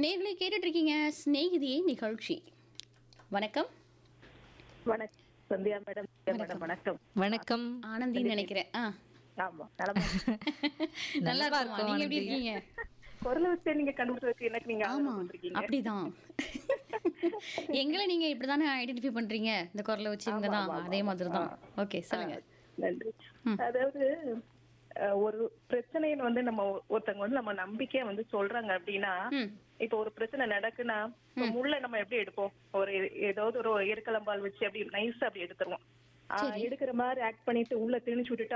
நேர்களை கேட்டுட்டு இருக்கீங்க சிநேகிதியே நிகழ்ச்சி வணக்கம் வணக்கம் சந்தியா மேடம் மேடம் வணக்கம் வணக்கம் ஆனந்தின்னு நினைக்கிறேன் ஆ ஆமா நலமா நல்லா நல்லா இருக்குமா நீங்க எப்படி இருக்கீங்க குரலை வச்சு நீங்க கண்டுபிடிச்சு வச்சு எனக்கு நீங்க ஆமா ஆமா இருக்கீங்க அப்படிதான் எங்களை நீங்க இப்படிதானே ஐடென்டிஃபை பண்றீங்க இந்த குரலை வச்சு இவங்க தான் அதே மாதிரி தான் ஓகே சொல்லுங்க நன்றி அதாவது அஹ், ஒரு பிரச்சனைன்னு வந்து நம்ம ஒருத்தவங்க வந்து நம்ம நம்பிக்கையா வந்து சொல்றாங்க அப்படின்னா ம் இப்ப ஒரு பிரச்சனை நடக்குன்னா இப்ப முள்ள நம்ம எப்படி எடுப்போம் ஒரு ஏதாவது ஒரு எருக்கலம்பால் வச்சு அப்படி நைஸா அப்படி எடுத்துருவோம் ஆஹ், எடுக்கிற மாதிரி ஆக்ட் பண்ணிட்டு உள்ள திணிச்சு விட்டுட்டு